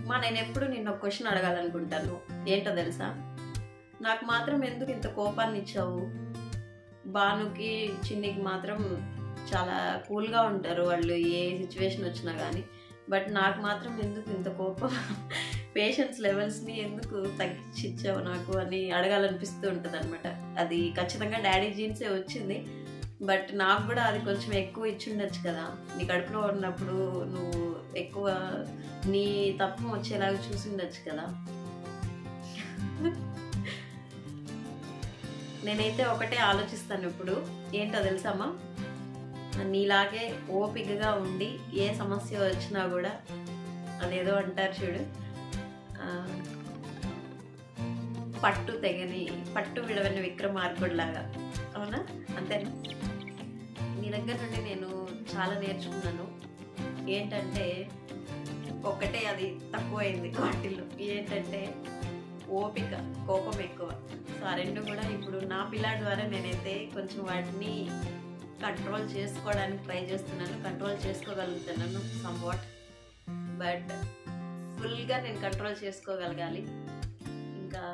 మా నేను ఎప్పుడు నిన్న ఒక క్వశ్చన్ అడగాలనుకుంటాను ఏంటో తెలుసా నాకు మాత్రం ఎందుకు ఇంత కోపాన్ని ఇచ్చావు బానుకి చిన్నికి మాత్రం చాలా కూల్గా ఉంటారు వాళ్ళు ఏ సిచ్యువేషన్ వచ్చినా కానీ బట్ నాకు మాత్రం ఎందుకు ఇంత కోపం పేషెన్స్ లెవెల్స్ని ఎందుకు తగ్గించిచ్చావు నాకు అని అడగాలనిపిస్తూ ఉంటుంది అనమాట అది ఖచ్చితంగా డాడీ జీన్సే వచ్చింది బట్ నాకు కూడా అది కొంచెం ఎక్కువ ఇచ్చి ఉండొచ్చు కదా నీ కడుపులో ఉన్నప్పుడు నువ్వు ఎక్కువ నీ తత్వం వచ్చేలాగా చూసి ఉండొచ్చు కదా నేనైతే ఒకటే ఆలోచిస్తాను ఇప్పుడు ఏంటో తెలుసమ్మా నీలాగే ఓపికగా ఉండి ఏ సమస్య వచ్చినా కూడా అదేదో అంటారు చూడు ఆ, పట్టు తెగని పట్టు విడవని విక్రమార్కుడిలాగా అవునా అంతేనా నీ దగ్గర నుండి నేను చాలా నేర్చుకున్నాను ఏంటంటే ఒకటే అది తక్కువైంది వాటిల్లో ఏంటంటే ఓపిక కోపం ఎక్కువ సో ఆ రెండు కూడా ఇప్పుడు నా పిల్లాడి ద్వారా నేనైతే కొంచెం వాటిని కంట్రోల్ చేసుకోవడానికి ట్రై చేస్తున్నాను కంట్రోల్ చేసుకోగలుగుతున్నాను సమ్ వాట్ బట్ ఫుల్గా నేను కంట్రోల్ చేసుకోగలగాలి ఇంకా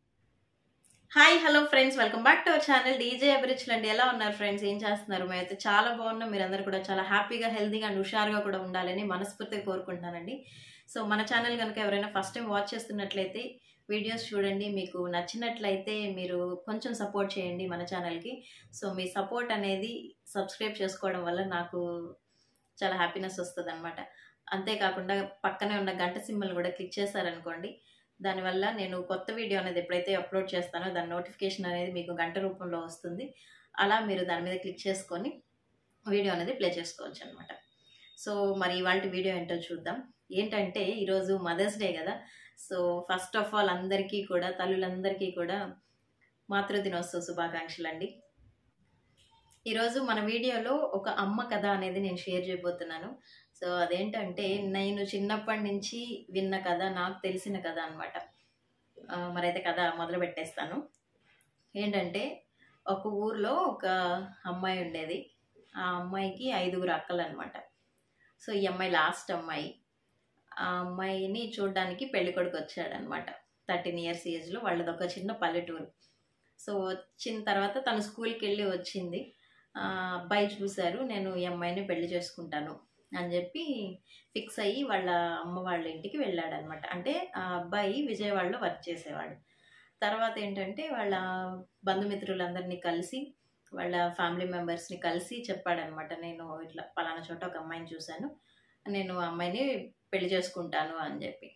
hi hello friends welcome back to our channel DJ అభిరుచులు అండి ఎలా ఉన్నారు ఫ్రెండ్స్ ఏం చేస్తున్నారు మేమైతే చాలా బాగున్నాం మీరందరూ కూడా చాలా హ్యాపీగా హెల్తీగా అండ్ హుషారుగా కూడా ఉండాలని మనస్ఫూర్తిగా కోరుకుంటున్నానండి సో మన ఛానల్ కనుక ఎవరైనా ఫస్ట్ టైం వాచ్ చేస్తున్నట్లయితే వీడియోస్ చూడండి మీకు నచ్చినట్లయితే మీరు కొంచెం సపోర్ట్ చేయండి మన ఛానల్కి సో మీ సపోర్ట్ అనేది సబ్స్క్రైబ్ చేసుకోవడం వల్ల నాకు చాలా హ్యాపీనెస్ వస్తుంది అనమాట అంతేకాకుండా పక్కనే ఉన్న గంట సింబల్ కూడా క్లిక్ చేశారనుకోండి దానివల్ల నేను కొత్త వీడియో అనేది ఎప్పుడైతే అప్లోడ్ చేస్తానో దాని నోటిఫికేషన్ అనేది మీకు గంట రూపంలో వస్తుంది అలా మీరు దాని మీద క్లిక్ చేసుకొని వీడియో అనేది ప్లే చేసుకోవచ్చు అనమాట సో మరి ఇవాళ వీడియో ఏంటో చూద్దాం ఏంటంటే ఈరోజు మదర్స్ డే కదా సో ఫస్ట్ ఆఫ్ ఆల్ అందరికీ కూడా తల్లులందరికీ కూడా మాతృ దినోత్సవ శుభాకాంక్షలు అండి ఈరోజు మన వీడియోలో ఒక అమ్మ కథ అనేది నేను షేర్ చేయబోతున్నాను సో అదేంటంటే నేను చిన్నప్పటి నుంచి విన్న కథ నాకు తెలిసిన కథ అనమాట మరైతే కథ మొదలు పెట్టేస్తాను ఏంటంటే ఒక ఊర్లో ఒక అమ్మాయి ఉండేది ఆ అమ్మాయికి ఐదుగురు అక్కలు అనమాట సో ఈ అమ్మాయి లాస్ట్ అమ్మాయి ఆ అమ్మాయిని చూడడానికి పెళ్లి కొడుకు వచ్చాడనమాట థర్టీన్ ఇయర్స్ ఏజ్లో వాళ్ళది ఒక చిన్న పల్లెటూరు సో వచ్చిన తర్వాత తను స్కూల్కి వెళ్ళి వచ్చింది ఆ, అబ్బాయి చూశారు నేను ఈ అమ్మాయిని పెళ్లి చేసుకుంటాను అని చెప్పి ఫిక్స్ అయ్యి వాళ్ళ అమ్మ వాళ్ళ ఇంటికి వెళ్ళాడనమాట అంటే ఆ అబ్బాయి విజయవాడలో వర్క్ చేసేవాడు తర్వాత ఏంటంటే వాళ్ళ బంధుమిత్రులందరినీ కలిసి వాళ్ళ ఫ్యామిలీ మెంబర్స్ని కలిసి చెప్పాడనమాట నేను ఇట్లా పలానా చోట ఒక అమ్మాయిని చూశాను నేను ఆ అమ్మాయిని పెళ్లి చేసుకుంటాను అని చెప్పి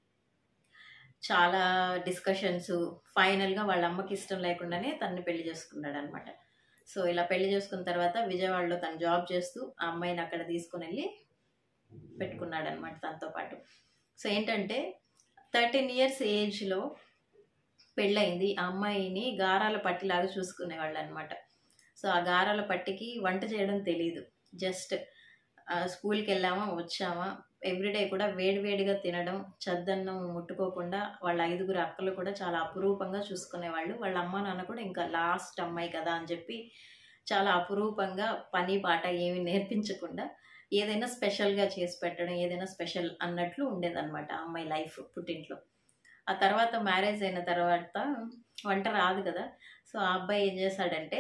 చాలా డిస్కషన్స్ ఫైనల్గా వాళ్ళ అమ్మకి ఇష్టం లేకుండానే తనని పెళ్లి చేసుకున్నాడు అనమాట సో ఇలా పెళ్లి చేసుకున్న తర్వాత విజయవాడలో తను జాబ్ చేస్తూ ఆ అమ్మాయిని అక్కడ తీసుకుని వెళ్ళి పెట్టుకున్నాడు అనమాట తనతో పాటు సో ఏంటంటే థర్టీన్ ఇయర్స్ ఏజ్లో పెళ్ళయింది ఆ అమ్మాయిని గారాల పట్టిలాగా చూసుకునేవాళ్ళు అనమాట సో ఆ గారాల పట్టికి వంట చేయడం తెలియదు జస్ట్ స్కూల్కి వెళ్ళామా వచ్చామా ఎవ్రీడే కూడా వేడివేడిగా తినడం చద్దన్నం ముట్టుకోకుండా వాళ్ళ ఐదుగురు అక్కలు కూడా చాలా అపురూపంగా చూసుకునేవాళ్ళు వాళ్ళ అమ్మ నాన్న కూడా ఇంకా లాస్ట్ అమ్మాయి కదా అని చెప్పి చాలా అపురూపంగా పని పాట ఏమి నేర్పించకుండా ఏదైనా స్పెషల్గా చేసి పెట్టడం ఏదైనా స్పెషల్ అన్నట్లు ఉండేదన్నమాట ఆ అమ్మాయి లైఫ్ పుట్టింట్లో ఆ తర్వాత మ్యారేజ్ అయిన తర్వాత వంట రాదు కదా సో ఆ అబ్బాయి ఏం చేశాడంటే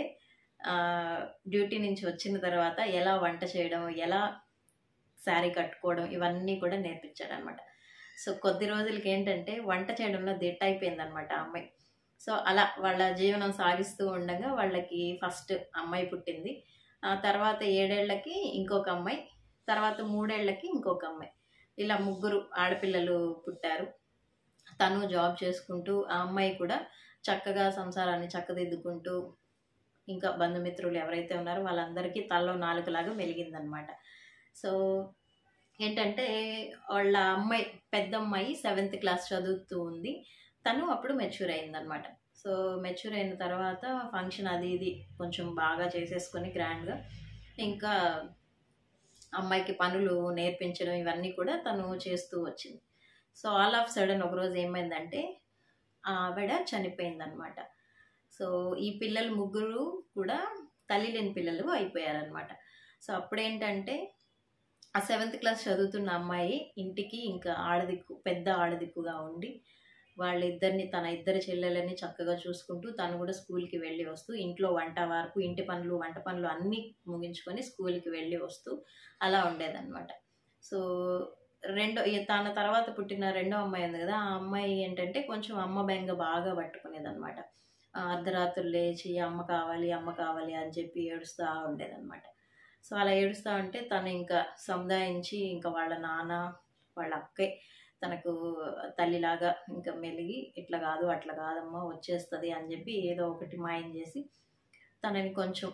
డ్యూటీ నుంచి వచ్చిన తర్వాత ఎలా వంట చేయడం ఎలా శారీ కట్టుకోవడం ఇవన్నీ కూడా నేర్పించాడు అనమాట సో కొద్ది రోజులకి ఏంటంటే వంట చేయడంలో దిట్ట అయిపోయిందనమాట ఆ అమ్మాయి సో అలా వాళ్ళ జీవనం సాగిస్తూ ఉండగా వాళ్ళకి ఫస్ట్ అమ్మాయి పుట్టింది ఆ తర్వాత ఏడేళ్లకి ఇంకొక అమ్మాయి తర్వాత మూడేళ్లకి ఇంకొక అమ్మాయి ఇలా ముగ్గురు ఆడపిల్లలు పుట్టారు తను జాబ్ చేసుకుంటూ ఆ అమ్మాయి కూడా చక్కగా సంసారాన్ని చక్కదిద్దుకుంటూ ఇంకా బంధుమిత్రులు ఎవరైతే ఉన్నారో వాళ్ళందరికీ తలలో నాలుగులాగా వెలిగిందనమాట సో ఏంటంటే వాళ్ళ అమ్మాయి పెద్ద అమ్మాయి సెవెంత్ క్లాస్ చదువుతూ ఉంది తను అప్పుడు మెచ్యూర్ అయిందనమాట సో మెచ్యూర్ అయిన తర్వాత ఫంక్షన్ అది ఇది కొంచెం బాగా చేసేసుకొని గ్రాండ్గా ఇంకా అమ్మాయికి పనులు నేర్పించడం ఇవన్నీ కూడా తను చేస్తూ వచ్చింది సో ఆల్ ఆఫ్ సడన్ ఒకరోజు ఏమైందంటే ఆవిడ చనిపోయిందనమాట సో ఈ పిల్లలు ముగ్గురు కూడా తల్లి లేని పిల్లలు అయిపోయారనమాట సో అప్పుడేంటంటే ఆ సెవెంత్ క్లాస్ చదువుతున్న అమ్మాయి ఇంటికి ఇంకా ఆడదిక్కు పెద్ద ఆడదిక్కుగా ఉండి వాళ్ళిద్దరిని తన ఇద్దరి చెల్లెలని చక్కగా చూసుకుంటూ తను కూడా స్కూల్కి వెళ్ళి వస్తూ ఇంట్లో వంట వరకు ఇంటి పనులు వంట పనులు అన్నీ ముగించుకొని స్కూల్కి వెళ్ళి వస్తూ అలా ఉండేదన్నమాట సో రెండో ఈ తన తర్వాత పుట్టిన రెండో అమ్మాయి ఉంది కదా ఆ అమ్మాయి ఏంటంటే కొంచెం అమ్మ బెంగ బాగా పట్టుకునేది అనమాట అర్ధరాత్రులు లేచి అమ్మ కావాలి అమ్మ కావాలి అని చెప్పి ఏడుస్తూ ఉండేదన్నమాట సో అలా ఏడుస్తూ ఉంటే తను ఇంకా సముదాయించి ఇంకా వాళ్ళ నాన్న వాళ్ళ అక్కే తనకు తల్లిలాగా ఇంకా మెలిగి ఇట్లా కాదు అట్లా కాదమ్మా వచ్చేస్తుంది అని చెప్పి ఏదో ఒకటి మాయం చేసి తనని కొంచెం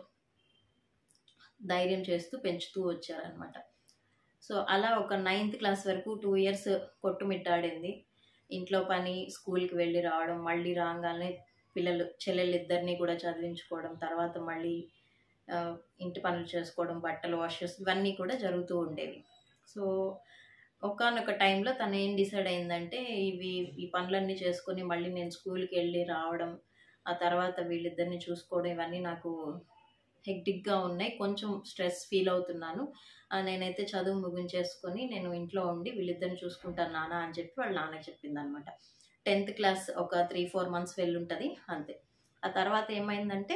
ధైర్యం చేస్తూ పెంచుతూ వచ్చారనమాట సో అలా ఒక నైన్త్ క్లాస్ వరకు టూ ఇయర్స్ కొట్టుమిట్టాడింది ఇంట్లో పని స్కూల్కి వెళ్ళి రావడం మళ్ళీ రాగానే పిల్లలు చెల్లెళ్ళిద్దరినీ కూడా చదివించుకోవడం తర్వాత మళ్ళీ ఆ, ఇంటి పనులు చేసుకోవడం బట్టలు వాష్ చేసి ఇవన్నీ కూడా జరుగుతూ ఉండేవి సో ఒకనొక టైంలో తను ఏం డిసైడ్ అయిందంటే ఇవి ఈ పనులన్నీ చేసుకొని మళ్ళీ నేను స్కూల్కి వెళ్ళి రావడం ఆ తర్వాత వీళ్ళిద్దరిని చూసుకోవడం ఇవన్నీ నాకు హెక్టిక్గా ఉన్నాయి కొంచెం స్ట్రెస్ ఫీల్ అవుతున్నాను ఆ, నేనైతే చదువు ముగించేసుకొని నేను ఇంట్లో ఉండి వీళ్ళిద్దరిని చూసుకుంటాను నాన్న అని చెప్పి వాళ్ళ నాన్న చెప్పింది అనమాట టెన్త్ క్లాస్ ఒక త్రీ ఫోర్ మంత్స్ వెళ్ళుంటుంది అంతే ఆ తర్వాత ఏమైందంటే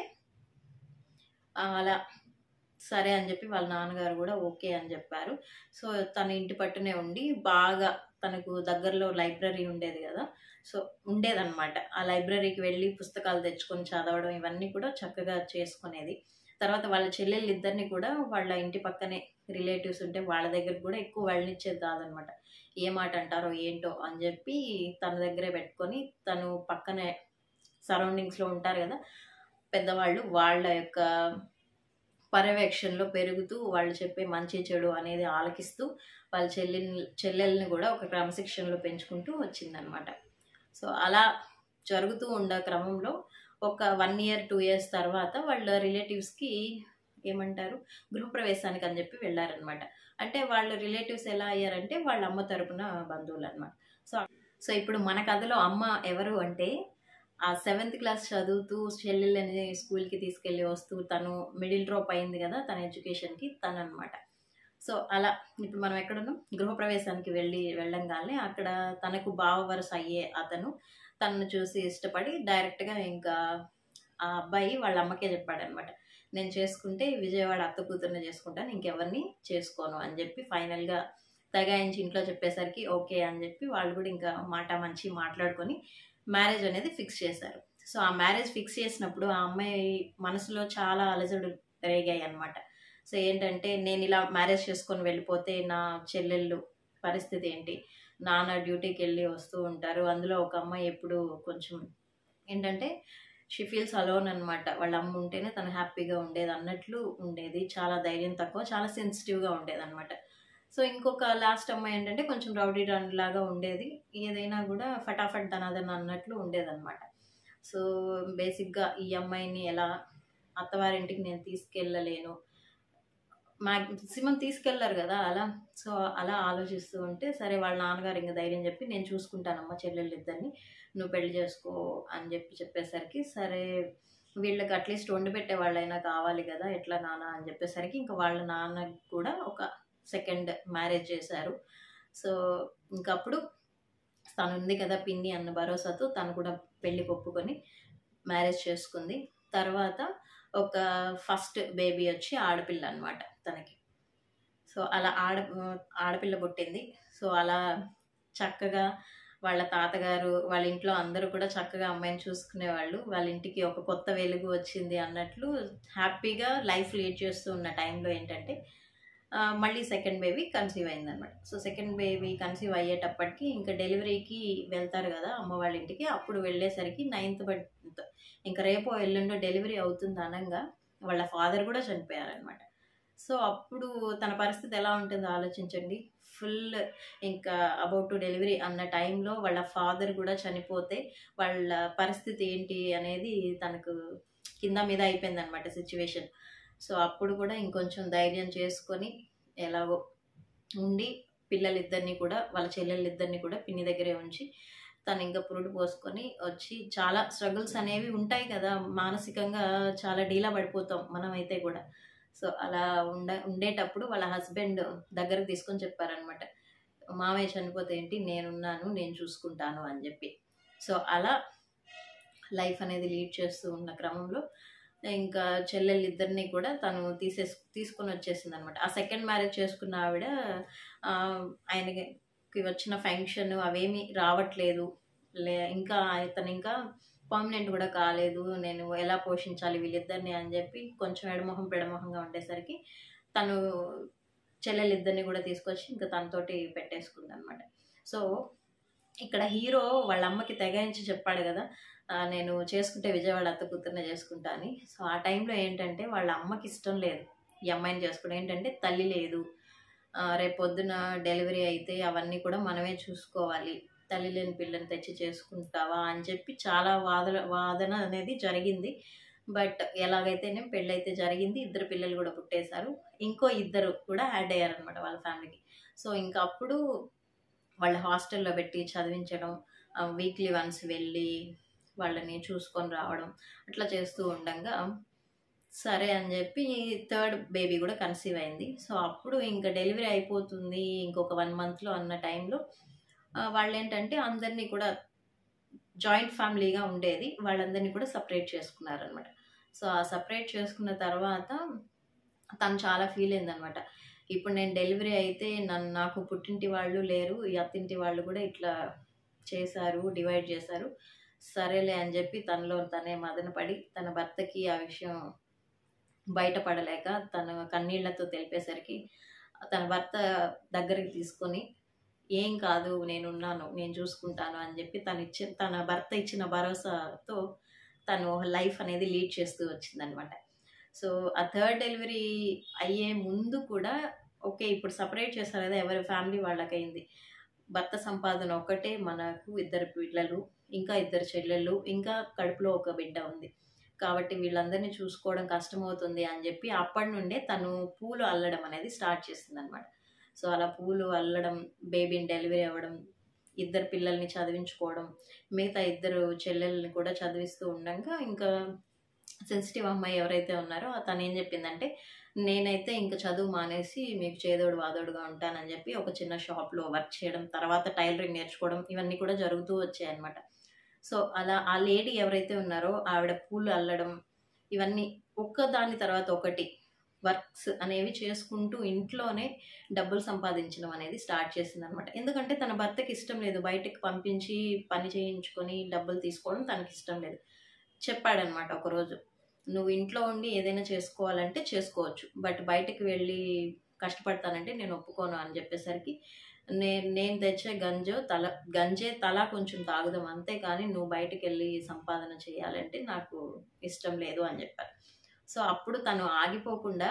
ఆ, అలా సరే అని చెప్పి వాళ్ళ నాన్నగారు కూడా ఓకే అని చెప్పారు సో తన ఇంటి పట్టునే ఉండి బాగా తనకు దగ్గరలో లైబ్రరీ ఉండేది కదా సో ఉండేదన్నమాట ఆ లైబ్రరీకి వెళ్ళి పుస్తకాలు తెచ్చుకొని చదవడం ఇవన్నీ కూడా చక్కగా చేసుకునేది తర్వాత వాళ్ళ చెల్లెళ్ళు ఇద్దరిని కూడా వాళ్ళ ఇంటి పక్కనే రిలేటివ్స్ ఉంటే వాళ్ళ దగ్గర కూడా ఎక్కువ వెళ్ళనిచ్చేది కాదనమాట ఏ మాట అంటారో ఏంటో అని చెప్పి తన దగ్గరే పెట్టుకొని తను పక్కనే సరౌండింగ్స్లో ఉంటారు కదా పెద్దవాళ్ళు వాళ్ళ యొక్క పర్యవేక్షణలో పెరుగుతూ వాళ్ళు చెప్పే మంచి చెడు అనేది ఆలకిస్తూ వాళ్ళ చెల్లెల్ని చెల్లెల్ని కూడా ఒక క్రమశిక్షణలో పెంచుకుంటూ వచ్చిందనమాట సో అలా జరుగుతూ ఉండే క్రమంలో ఒక వన్ ఇయర్ టూ ఇయర్స్ తర్వాత వాళ్ళ రిలేటివ్స్కి ఏమంటారు గృహప్రవేశానికి అని చెప్పి వెళ్ళారనమాట అంటే వాళ్ళ రిలేటివ్స్ ఎలా అయ్యారంటే వాళ్ళ అమ్మ తరపున బంధువులు అనమాట సో సో ఇప్పుడు మన కథలో అమ్మ ఎవరు అంటే ఆ సెవెంత్ క్లాస్ చదువుతూ చెల్లెళ్ళని స్కూల్కి తీసుకెళ్ళి వస్తూ తను మిడిల్ డ్రాప్ అయింది కదా తన ఎడ్యుకేషన్కి తను అనమాట సో అలా ఇప్పుడు మనం ఎక్కడున్నాం గృహప్రవేశానికి వెళ్ళి వెళ్ళంగానే అక్కడ తనకు బావ వరుస అయ్యే అతను తనను చూసి ఇష్టపడి డైరెక్ట్గా ఇంకా ఆ అబ్బాయి వాళ్ళ అమ్మకే చెప్పాడనమాట నేను చేసుకుంటే విజయవాడ అత్త కూతుర్ని చేసుకుంటాను ఇంకెవరిని చేసుకోను అని చెప్పి ఫైనల్గా తగాయించి ఇంట్లో చెప్పేసరికి ఓకే అని చెప్పి వాళ్ళు కూడా ఇంకా మాట మంచి మాట్లాడుకొని మ్యారేజ్ అనేది ఫిక్స్ చేశారు సో ఆ మ్యారేజ్ ఫిక్స్ చేసినప్పుడు ఆ అమ్మాయి మనసులో చాలా అలజడు రేగాయి అనమాట సో ఏంటంటే నేను ఇలా మ్యారేజ్ చేసుకొని వెళ్ళిపోతే నా చెల్లెళ్ళు పరిస్థితి ఏంటి నాన్న డ్యూటీకి వెళ్ళి వస్తూ ఉంటారు అందులో ఒక అమ్మాయి ఎప్పుడు కొంచెం ఏంటంటే షీ ఫీల్స్ అలోన్ అనమాట వాళ్ళ అమ్మ ఉంటేనే తను హ్యాపీగా ఉండేది అన్నట్లు ఉండేది చాలా ధైర్యం తక్కువ చాలా సెన్సిటివ్గా ఉండేది అనమాట సో ఇంకొక లాస్ట్ అమ్మాయి ఏంటంటే కొంచెం రౌడీ రన్ లాగా ఉండేది ఏదైనా కూడా ఫటాఫట్ ధనాదన అన్నట్లు ఉండేదన్నమాట సో బేసిక్గా ఈ అమ్మాయిని ఎలా అత్తవారింటికి నేను తీసుకెళ్ళలేను మ్యాక్సిమం తీసుకెళ్లారు కదా అలా సో అలా ఆలోచిస్తూ ఉంటే సరే వాళ్ళ నాన్నగారు ఇంకా ధైర్యం చెప్పి నేను చూసుకుంటానమ్మా చెల్లెళ్ళు ఇద్దరిని నువ్వు పెళ్లి చేసుకో అని చెప్పి చెప్పేసరికి సరే వీళ్ళకి అట్లీస్ట్ వండి పెట్టే వాళ్ళైనా కావాలి కదా ఎట్లా నాన్న అని చెప్పేసరికి ఇంకా వాళ్ళ నాన్న కూడా ఒక సెకండ్ మ్యారేజ్ చేశారు సో ఇంకప్పుడు తను ఉంది కదా పిన్ని అన్న భరోసాతో తను కూడా పెళ్లి ఒప్పుకొని మ్యారేజ్ చేసుకుంది తర్వాత ఒక ఫస్ట్ బేబీ వచ్చి ఆడపిల్ల అనమాట తనకి సో అలా ఆడ ఆడపిల్ల పుట్టింది సో అలా చక్కగా వాళ్ళ తాతగారు వాళ్ళ ఇంట్లో అందరూ కూడా చక్కగా అమ్మాయిని చూసుకునేవాళ్ళు వాళ్ళ ఇంటికి ఒక కొత్త వెలుగు వచ్చింది అన్నట్లు హ్యాపీగా లైఫ్ లీడ్ చేస్తూ ఉన్న టైంలో ఏంటంటే ఆ, మళ్ళీ సెకండ్ బేబీ కన్సీవ్ అయిందనమాట సో సెకండ్ బేబీ కన్సీవ్ అయ్యేటప్పటికి ఇంకా డెలివరీకి వెళ్తారు కదా అమ్మ వాళ్ళ ఇంటికి అప్పుడు వెళ్ళేసరికి నైన్త్ మంత్ ఇంకా రేపో ఎల్లుండో డెలివరీ అవుతుంది అనగా వాళ్ళ ఫాదర్ కూడా చనిపోయారనమాట సో అప్పుడు తన పరిస్థితి ఎలా ఉంటుందో ఆలోచించండి ఫుల్ ఇంకా అబౌట్ టు డెలివరీ అన్న టైంలో వాళ్ళ ఫాదర్ కూడా చనిపోతే వాళ్ళ పరిస్థితి ఏంటి అనేది తనకు కింద మీద అయిపోయింది అనమాట సిచ్యువేషన్ సో అప్పుడు కూడా ఇంకొంచెం ధైర్యం చేసుకొని ఎలాగో ఉండి పిల్లలిద్దరిని కూడా వాళ్ళ చెల్లెళ్ళిద్దరిని కూడా పిన్ని దగ్గరే ఉంచి తను ఇంకా పురుడు పోసుకొని వచ్చి చాలా స్ట్రగుల్స్ అనేవి ఉంటాయి కదా మానసికంగా చాలా డీలా పడిపోతాం మనం అయితే కూడా సో అలా ఉండ ఉండేటప్పుడు వాళ్ళ హస్బెండ్ దగ్గరకు తీసుకొని చెప్పారనమాట మామయ్య చనిపోతే ఏంటి నేనున్నాను నేను చూసుకుంటాను అని చెప్పి సో అలా లైఫ్ అనేది లీడ్ చేస్తూ ఉన్న క్రమంలో ఇంకా చెల్లెళ్ళు ఇద్దరిని కూడా తను తీసేస్ తీసుకొని వచ్చేసింది అనమాట ఆ సెకండ్ మ్యారేజ్ చేసుకున్న ఆవిడ ఆ, ఆయనకి వచ్చిన ఫంక్షన్ అవేమి రావట్లేదు లే ఇంకా ఇతను ఇంకా పర్మనెంట్ కూడా కాలేదు నేను ఎలా పోషించాలి వీళ్ళిద్దరిని అని చెప్పి కొంచెం ఎడమొహం పెడమొహంగా ఉండేసరికి తను చెల్లెలిద్దరిని కూడా తీసుకొచ్చి ఇంకా తనతోటి పెట్టేసుకుంది అనమాట సో ఇక్కడ హీరో వాళ్ళ అమ్మకి తెగాయించి చెప్పాడు కదా ఆ, నేను చేసుకుంటే విజయవాడ అత్త కూతుర్నే చేసుకుంటా అని సో ఆ టైంలో ఏంటంటే వాళ్ళ అమ్మకి ఇష్టం లేదు ఈ అమ్మాయిని చేసుకోవడం ఏంటంటే తల్లి లేదు ఆ, రేపు పొద్దున డెలివరీ అయితే అవన్నీ కూడా మనమే చూసుకోవాలి తల్లి లేని పిల్లని తెచ్చి చేసుకుంటావా అని చెప్పి చాలా వాద వాదన అనేది జరిగింది బట్ ఎలాగైతేనే పెళ్ళైతే జరిగింది ఇద్దరు పిల్లలు కూడా పుట్టేశారు ఇంకో ఇద్దరు కూడా యాడ్ అయ్యారనమాట వాళ్ళ ఫ్యామిలీకి సో ఇంకా అప్పుడు వాళ్ళ హాస్టల్లో పెట్టి చదివించడం వీక్లీ వన్స్ వెళ్ళి వాళ్ళని చూసుకొని రావడం అట్లా చేస్తూ ఉండగా సరే అని చెప్పి థర్డ్ బేబీ కూడా కన్సీవ్ అయింది సో అప్పుడు ఇంకా డెలివరీ అయిపోతుంది ఇంకొక వన్ మంత్లో అన్న టైంలో వాళ్ళు ఏంటంటే అందరినీ కూడా జాయింట్ ఫ్యామిలీగా ఉండేది వాళ్ళందరినీ కూడా సపరేట్ చేసుకున్నారనమాట సో ఆ సపరేట్ చేసుకున్న తర్వాత తను చాలా ఫీల్ అయిందనమాట ఇప్పుడు నేను డెలివరీ అయితే నన్ను నాకు పుట్టింటి వాళ్ళు లేరు ఈ అత్తింటి వాళ్ళు కూడా ఇట్లా చేశారు డివైడ్ చేశారు సరేలే అని చెప్పి తనలో తనే మదన పడి తన భర్తకి ఆ విషయం బయటపడలేక తన కన్నీళ్లతో తెలిపేసరికి తన భర్త దగ్గరికి తీసుకొని ఏం కాదు నేనున్నాను నేను చూసుకుంటాను అని చెప్పి తను ఇచ్చిన తన భర్త ఇచ్చిన భరోసాతో తను లైఫ్ అనేది లీడ్ చేస్తూ వచ్చిందనమాట సో ఆ థర్డ్ డెలివరీ అయ్యే ముందు కూడా ఓకే ఇప్పుడు సపరేట్ చేస్తారు కదా ఎవరి ఫ్యామిలీ వాళ్ళకైంది భర్త సంపాదన ఒక్కటే మనకు ఇద్దరు పిల్లలు ఇంకా ఇద్దరు చెల్లెళ్ళు ఇంకా కడుపులో ఒక బిడ్డ ఉంది కాబట్టి వీళ్ళందరినీ చూసుకోవడం కష్టమవుతుంది అని చెప్పి అప్పటి నుండే తను పూలు అల్లడం అనేది స్టార్ట్ చేసింది అనమాట సో అలా పూలు అల్లడం బేబీని డెలివరీ అవ్వడం ఇద్దరు పిల్లల్ని చదివించుకోవడం మిగతా ఇద్దరు చెల్లెల్ని కూడా చదివిస్తూ ఉండగా ఇంకా సెన్సిటివ్ అమ్మాయి ఎవరైతే ఉన్నారో తను ఏం చెప్పిందంటే నేనైతే ఇంకా చదువు మానేసి మీకు చేదోడు వాదోడుగా ఉంటానని చెప్పి ఒక చిన్న షాప్లో వర్క్ చేయడం తర్వాత టైలరింగ్ నేర్చుకోవడం ఇవన్నీ కూడా జరుగుతూ వచ్చాయి అనమాట సో అలా ఆ లేడీ ఎవరైతే ఉన్నారో ఆవిడ పూలు అల్లడం ఇవన్నీ ఒక్కదాని తర్వాత ఒకటి వర్క్స్ అనేవి చేసుకుంటూ ఇంట్లోనే డబ్బులు సంపాదించడం అనేది స్టార్ట్ చేసింది అనమాట ఎందుకంటే తన భర్తకి ఇష్టం లేదు బయటకు పంపించి పని చేయించుకొని డబ్బులు తీసుకోవడం తనకి ఇష్టం లేదు చెప్పాడనమాట ఒకరోజు నువ్వు ఇంట్లో ఉండి ఏదైనా చేసుకోవాలంటే చేసుకోవచ్చు బట్ బయటకు వెళ్ళి కష్టపడతానంటే నేను ఒప్పుకోను అని చెప్పేసరికి నేను నేను తెచ్చే గంజో తల గంజే తల కొంచెం తాగుదాం అంతే కానీ నువ్వు బయటకు వెళ్ళి సంపాదన చేయాలంటే నాకు ఇష్టం లేదు అని చెప్పారు సో అప్పుడు తను ఆగిపోకుండా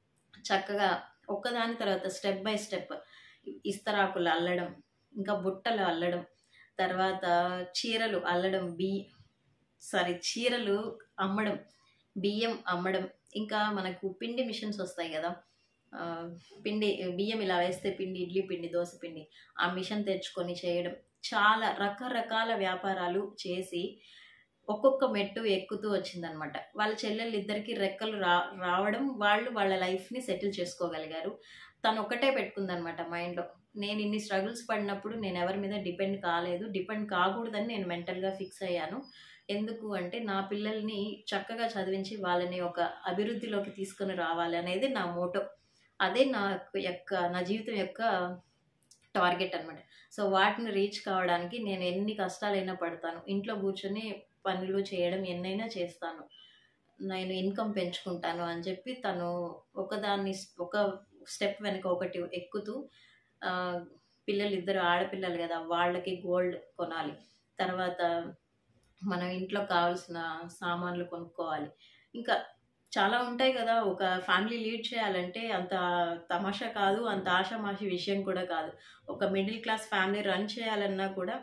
చక్కగా ఒక్కదాని తర్వాత స్టెప్ బై స్టెప్ ఇస్తరాకులు అల్లడం ఇంకా బుట్టలు అల్లడం తర్వాత చీరలు అల్లడం బి సారీ చీరలు అమ్మడం బియ్యం అమ్మడం ఇంకా మనకు పిండి మిషన్స్ వస్తాయి కదా ఆ, పిండి బియ్యం ఇలా వేస్తే పిండి ఇడ్లీ పిండి దోశ పిండి ఆ మిషన్ తెచ్చుకొని చేయడం చాలా రకరకాల వ్యాపారాలు చేసి ఒక్కొక్క మెట్టు ఎక్కుతూ వచ్చిందనమాట వాళ్ళ చెల్లెళ్ళు ఇద్దరికి రెక్కలు రా రావడం వాళ్ళు వాళ్ళ లైఫ్ని సెటిల్ చేసుకోగలిగారు తను ఒకటే పెట్టుకుందనమాట మైండ్లో నేను ఇన్ని స్ట్రగుల్స్ పడినప్పుడు నేను ఎవరి మీద డిపెండ్ కాలేదు డిపెండ్ కాకూడదని నేను మెంటల్గా ఫిక్స్ అయ్యాను ఎందుకు అంటే నా పిల్లల్ని చక్కగా చదివించి వాళ్ళని ఒక అభివృద్ధిలోకి తీసుకొని రావాలి అనేది నా మోటో అదే నా యొక్క నా జీవితం యొక్క టార్గెట్ అనమాట సో వాటిని రీచ్ కావడానికి నేను ఎన్ని కష్టాలైనా పడతాను ఇంట్లో కూర్చొని పనులు చేయడం ఎన్నైనా చేస్తాను నేను ఇన్కమ్ పెంచుకుంటాను అని చెప్పి తను ఒకదాన్ని ఒక స్టెప్ వెనక ఒకటి ఎక్కుతూ ఆ, పిల్లలు ఇద్దరు ఆడపిల్లలు కదా వాళ్ళకి గోల్డ్ కొనాలి తర్వాత మనం ఇంట్లో కావాల్సిన సామాన్లు కొనుక్కోవాలి ఇంకా చాలా ఉంటాయి కదా ఒక ఫ్యామిలీ లీడ్ చేయాలంటే అంత తమాషా కాదు అంత ఆషామాషి విషయం కూడా కాదు ఒక మిడిల్ క్లాస్ ఫ్యామిలీ రన్ చేయాలన్నా కూడా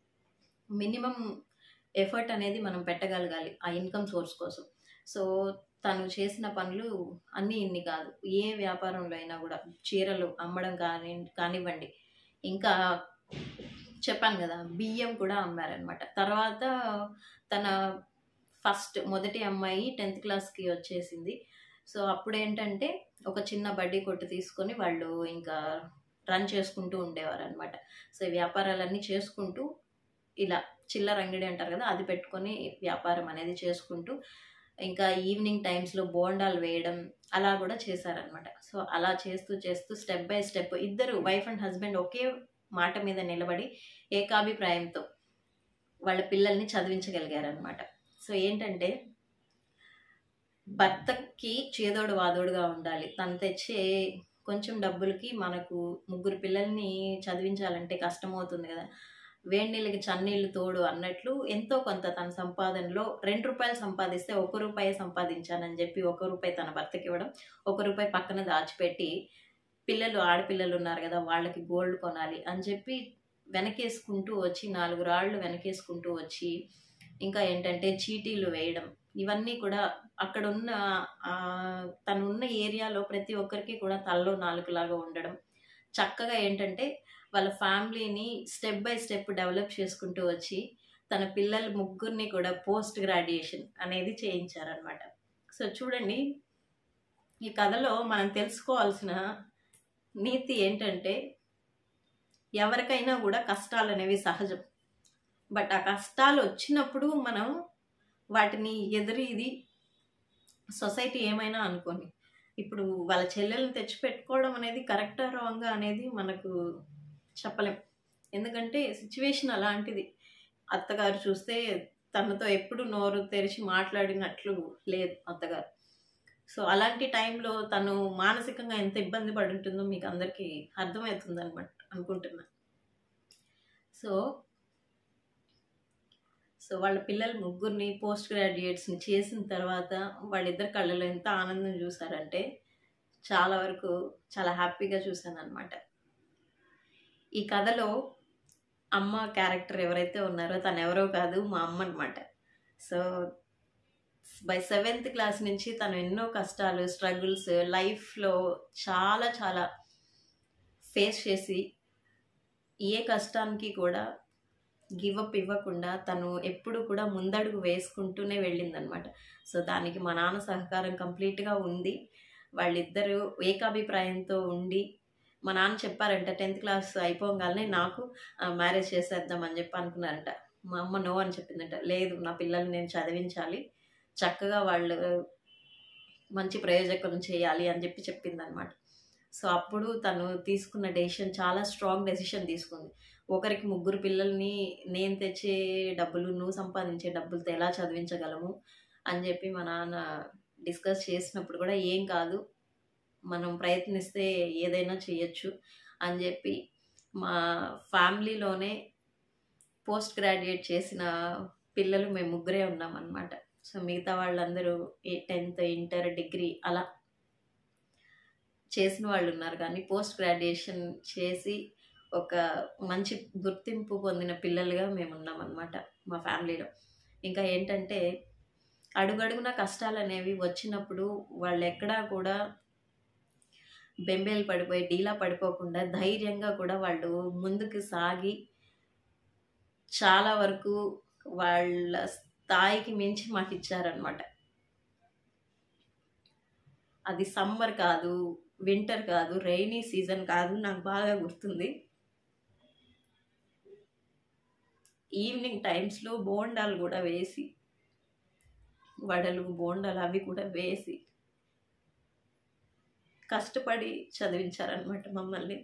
మినిమం ఎఫర్ట్ అనేది మనం పెట్టగలగాలి ఆ ఇన్కమ్ సోర్స్ కోసం సో తను చేసిన పనులు అన్నీ ఇన్ని కాదు ఏ వ్యాపారంలో అయినా కూడా చీరలు అమ్మడం కాని కానివ్వండి ఇంకా చెప్పాను కదా బియ్యం కూడా అమ్మారనమాట తర్వాత తన ఫస్ట్ మొదటి అమ్మాయి టెన్త్ క్లాస్కి వచ్చేసింది సో అప్పుడు ఏంటంటే ఒక చిన్న బడ్డీ కొట్టు తీసుకొని వాళ్ళు ఇంకా రన్ చేసుకుంటూ ఉండేవారు అనమాట సో ఈ వ్యాపారాలన్నీ చేసుకుంటూ ఇలా చిల్లర అంగడి అంటారు కదా అది పెట్టుకొని వ్యాపారం అనేది చేసుకుంటూ ఇంకా ఈవినింగ్ టైమ్స్లో బోండాలు వేయడం అలా కూడా చేశారనమాట సో అలా చేస్తూ చేస్తూ స్టెప్ బై స్టెప్ ఇద్దరు వైఫ్ అండ్ హస్బెండ్ ఒకే మాట మీద నిలబడి ఏకాభిప్రాయంతో వాళ్ళ పిల్లల్ని చదివించగలిగారనమాట సో ఏంటంటే భర్తకి చేదోడు వాదోడుగా ఉండాలి తను తెచ్చే కొంచెం డబ్బులకి మనకు ముగ్గురు పిల్లల్ని చదివించాలంటే కష్టమవుతుంది కదా వేడి నీళ్ళకి చన్నీళ్ళు తోడు అన్నట్లు ఎంతో కొంత తన సంపాదనలో రెండు రూపాయలు సంపాదిస్తే ఒక రూపాయి సంపాదించానని చెప్పి ఒక రూపాయి తన భర్తకి ఇవ్వడం ఒక రూపాయి పక్కన దాచిపెట్టి పిల్లలు ఆడపిల్లలు ఉన్నారు కదా వాళ్ళకి గోల్డ్ కొనాలి అని చెప్పి వెనకేసుకుంటూ వచ్చి నాలుగు రాళ్ళు వెనకేసుకుంటూ వచ్చి ఇంకా ఏంటంటే చీటీలు వేయడం ఇవన్నీ కూడా అక్కడ ఉన్న ఆ, తను ఉన్న ఏరియాలో ప్రతి ఒక్కరికి కూడా తలలో నాలుగులాగా ఉండడం చక్కగా ఏంటంటే వాళ్ళ ఫ్యామిలీని స్టెప్ బై స్టెప్ డెవలప్ చేసుకుంటూ వచ్చి తన పిల్లల ముగ్గురిని కూడా పోస్ట్ గ్రాడ్యుయేషన్ అనేది చేయించారనమాట సో చూడండి ఈ కథలో మనం తెలుసుకోవాల్సిన నీతి ఏంటంటే ఎవరికైనా కూడా కష్టాలు అనేవి సహజం బట్ ఆ కష్టాలు వచ్చినప్పుడు మనం వాటిని ఎదురీది సొసైటీ ఏమైనా అనుకోని ఇప్పుడు వాళ్ళ చెల్లెల్ని తెచ్చిపెట్టుకోవడం అనేది కరెక్టా రాంగా అనేది మనకు చెప్పలేం ఎందుకంటే సిచ్యువేషన్ అలాంటిది అత్తగారు చూస్తే తనతో ఎప్పుడు నోరు తెరిచి మాట్లాడినట్లు లేదు అత్తగారు సో అలాంటి టైంలో తను మానసికంగా ఎంత ఇబ్బంది పడి ఉంటుందో మీకు అందరికీ అర్థమవుతుంది అనమాట అనుకుంటున్నా సో సో వాళ్ళ పిల్లల ముగ్గురిని పోస్ట్ గ్రాడ్యుయేట్స్ని చేసిన తర్వాత వాళ్ళిద్దరి కళ్ళలో ఎంత ఆనందం చూసారంటే చాలా వరకు చాలా హ్యాపీగా చూశాను అనమాట ఈ కథలో అమ్మ క్యారెక్టర్ ఎవరైతే ఉన్నారో తను ఎవరో కాదు మా అమ్మ అనమాట సో బై సెవెంత్ క్లాస్ నుంచి తను ఎన్నో కష్టాలు స్ట్రగుల్స్ లైఫ్లో చాలా చాలా ఫేస్ చేసి ఏ కష్టానికి కూడా గివ్ అప్ ఇవ్వకుండా తను ఎప్పుడు కూడా ముందడుగు వేసుకుంటూనే వెళ్ళిందనమాట సో దానికి మా నాన్న సహకారం కంప్లీట్గా ఉంది వాళ్ళిద్దరూ ఏకాభిప్రాయంతో ఉండి మా నాన్న చెప్పారంట టెన్త్ క్లాస్ అయిపోగానే నాకు మ్యారేజ్ చేసేద్దాం అని చెప్పి అనుకున్నారంట మా అమ్మ నో అని చెప్పిందంట లేదు నా పిల్లల్ని నేను చదివించాలి చక్కగా వాళ్ళు మంచి ప్రయోజకులను చేయాలి అని చెప్పి చెప్పిందనమాట సో అప్పుడు తను తీసుకున్న డెసిషన్ చాలా స్ట్రాంగ్ డెసిషన్ తీసుకుంది ఒకరికి ముగ్గురు పిల్లల్ని నేను తెచ్చే డబ్బులు నువ్వు సంపాదించే డబ్బులతో ఎలా చదివించగలము అని చెప్పి మా నాన్న డిస్కస్ చేసినప్పుడు కూడా ఏం కాదు మనం ప్రయత్నిస్తే ఏదైనా చేయొచ్చు అని చెప్పి మా ఫ్యామిలీలోనే పోస్ట్ గ్రాడ్యుయేట్ చేసిన పిల్లలు మేము ముగ్గురే ఉన్నామన్నమాట సో మిగతా వాళ్ళందరూ టెన్త్ ఇంటర్ డిగ్రీ అలా చేసిన వాళ్ళు ఉన్నారు కానీ పోస్ట్ గ్రాడ్యుయేషన్ చేసి ఒక మంచి గుర్తింపు పొందిన పిల్లలుగా మేము ఉన్నామన్నమాట మా ఫ్యామిలీలో ఇంకా ఏంటంటే అడుగడుగున కష్టాలు అనేవి వచ్చినప్పుడు వాళ్ళు ఎక్కడా కూడా బెంబేలు పడిపోయి డీలా పడిపోకుండా ధైర్యంగా కూడా వాళ్ళు ముందుకు సాగి చాలా వరకు వాళ్ళ స్థాయికి మించి మాకు ఇచ్చారనమాట అది సమ్మర్ కాదు వింటర్ కాదు రైనీ సీజన్ కాదు నాకు బాగా గుర్తుంది ఈవినింగ్ టైమ్స్లో బోండాలు కూడా వేసి వడలు బోండాలు అవి కూడా వేసి కష్టపడి చదివించారనమాట మమ్మల్ని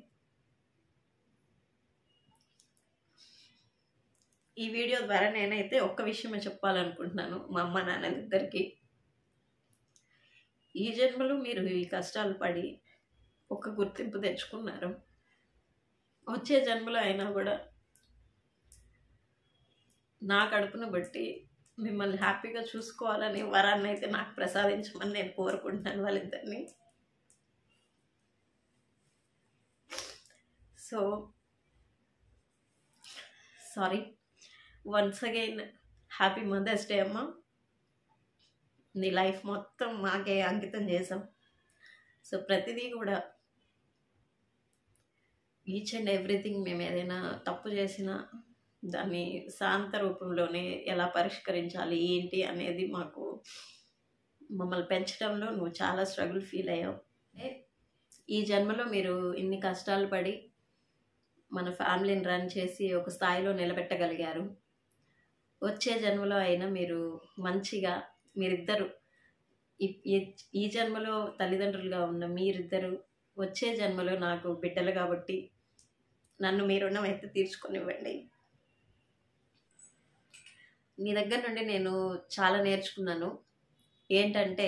ఈ వీడియో ద్వారా నేనైతే ఒక్క విషయమే చెప్పాలనుకుంటున్నాను మా అమ్మ నాన్నలిద్దరికి ఈ జన్మలో మీరు ఈ కష్టాలు పడి ఒక గుర్తింపు తెచ్చుకున్నారు వచ్చే జన్మలో అయినా కూడా నా కడుపును బట్టి మిమ్మల్ని హ్యాపీగా చూసుకోవాలని వరాన్ని అయితే నాకు ప్రసాదించమని నేను కోరుకుంటున్నాను వాళ్ళిద్దరిని so sorry once again happy mother's day అమ్మ నీ లైఫ్ మొత్తం మాకే అంకితం చేసాం సో ప్రతిదీ కూడా ఈచ్ అండ్ ఎవ్రీథింగ్ మేము ఏదైనా తప్పు చేసినా దాన్ని శాంత రూపంలోనే ఎలా పరిష్కరించాలి ఏంటి అనేది మాకు మమ్మల్ని పెంచడంలో నువ్వు చాలా స్ట్రగుల్ ఫీల్ అయ్యావు అంటే ఈ జన్మలో మీరు ఇన్ని కష్టాలు పడి మన ఫ్యామిలీని రన్ చేసి ఒక స్థాయిలో నిలబెట్టగలిగారు వచ్చే జన్మలో అయినా మీరు మంచిగా మీరిద్దరు ఈ- ఈ- ఈ జన్మలో తల్లిదండ్రులుగా ఉన్న మీరిద్దరు వచ్చే జన్మలో నాకు బిడ్డలు కాబట్టి నన్ను మీ రుణం అయితే తీర్చుకొనివ్వండి మీ దగ్గర నుండి నేను చాలా నేర్చుకున్నాను ఏంటంటే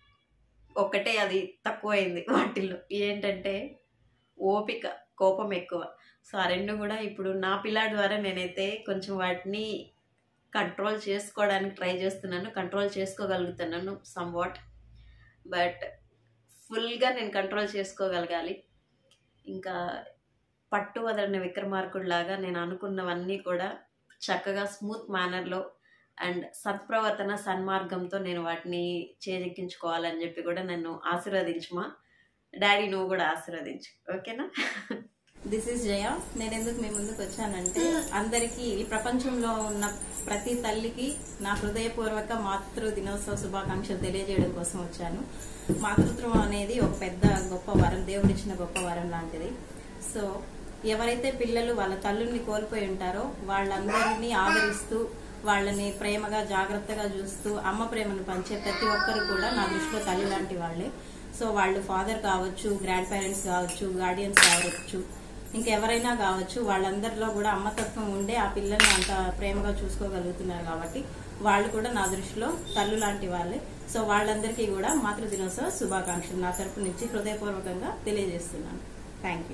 ఒక్కటే అది తక్కువైంది వాటిల్లో ఏంటంటే ఓపిక కోపం ఎక్కువ సో ఆ రెండు కూడా ఇప్పుడు నా పిల్లాడి ద్వారా నేనైతే కొంచెం వాటిని కంట్రోల్ చేసుకోవడానికి ట్రై చేస్తున్నాను కంట్రోల్ చేసుకోగలుగుతున్నాను సమ్ వాట్ బట్ ఫుల్గా నేను కంట్రోల్ చేసుకోగలగాలి ఇంకా పట్టు వదలని విక్రమార్కుడిలాగా నేను అనుకున్నవన్నీ కూడా చక్కగా స్మూత్ మేనర్లో అండ్ సత్ప్రవర్తన సన్మార్గంతో నేను వాటిని చేజెక్కించుకోవాలని చెప్పి కూడా నన్ను ఆశీర్వదించుమా డాడీ నువ్వు కూడా ఆశీర్వదించు ఓకేనా దిస్ ఇస్ జయ నేను ఎందుకు మీ ముందుకు వచ్చానంటే అందరికీ ఈ ప్రపంచంలో ఉన్న ప్రతి తల్లికి నా హృదయపూర్వక మాతృ దినోత్సవ శుభాకాంక్షలు తెలియజేయడం కోసం వచ్చాను మాతృత్వం అనేది ఒక పెద్ద గొప్ప వరం దేవుడిచ్చిన గొప్ప వరం లాంటిది సో ఎవరైతే పిల్లలు వాళ్ళ తల్లుల్ని కోల్పోయి ఉంటారో వాళ్ళందరినీ ఆదరిస్తూ వాళ్ళని ప్రేమగా జాగ్రత్తగా చూస్తూ అమ్మ ప్రేమను పంచే ప్రతి ఒక్కరు కూడా నా దృష్టిలో తల్లి లాంటి వాళ్ళే సో వాళ్ళు ఫాదర్ కావచ్చు గ్రాండ్ పేరెంట్స్ కావచ్చు గార్డియన్స్ కావచ్చు ఇంకెవరైనా కావచ్చు వాళ్ళందరిలో కూడా అమ్మతత్వం ఉండే ఆ పిల్లల్ని అంత ప్రేమగా చూసుకోగలుగుతున్నారు కాబట్టి వాళ్ళు కూడా నా దృష్టిలో తల్లు లాంటి వాళ్ళే సో వాళ్ళందరికీ కూడా మాతృ దినోత్సవ శుభాకాంక్షలు నా తరపు నుంచి హృదయపూర్వకంగా తెలియజేస్తున్నాను thank you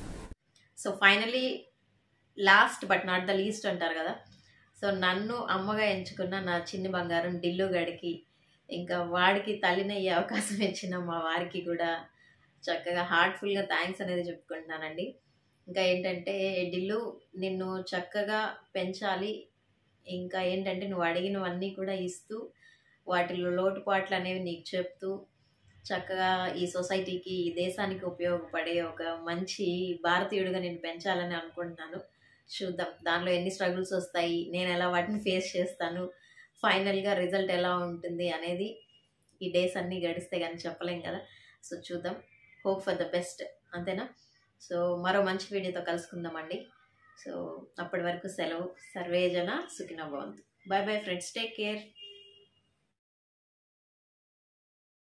so finally last but not the least అంటారు కదా సో నన్ను అమ్మగా ఎంచుకున్న నా చిన్ని బంగారం డిల్లు గడికి ఇంకా వాడికి తల్లినయ్యే అవకాశం ఇచ్చిన మా వారికి కూడా చక్కగా హార్ట్ఫుల్గా థ్యాంక్స్ అనేది చెప్పుకుంటున్నానండి ఇంకా ఏంటంటే డిల్లు నిన్ను చక్కగా పెంచాలి ఇంకా ఏంటంటే నువ్వు అడిగినవన్నీ కూడా ఇస్తూ వాటిలో లోటుపాట్లు అనేవి నీకు చెప్తూ చక్కగా ఈ సొసైటీకి ఈ దేశానికి ఉపయోగపడే ఒక మంచి భారతీయుడిగా నేను పెంచాలని అనుకుంటున్నాను చూద్దాం దానిలో ఎన్ని స్ట్రగుల్స్ వస్తాయి నేను ఎలా వాటిని ఫేస్ చేస్తాను ఫైనల్గా రిజల్ట్ ఎలా ఉంటుంది అనేది ఈ డేస్ అన్నీ గడిస్తే కానీ చెప్పలేం కదా సో చూద్దాం హోప్ ఫర్ ద బెస్ట్ అంతేనా సో మరో మంచి వీడియోతో కలుసుకుందామండి సో అప్పటి వరకు సెలవు సర్వేజన సుఖిన భవంతు bye bye friends take care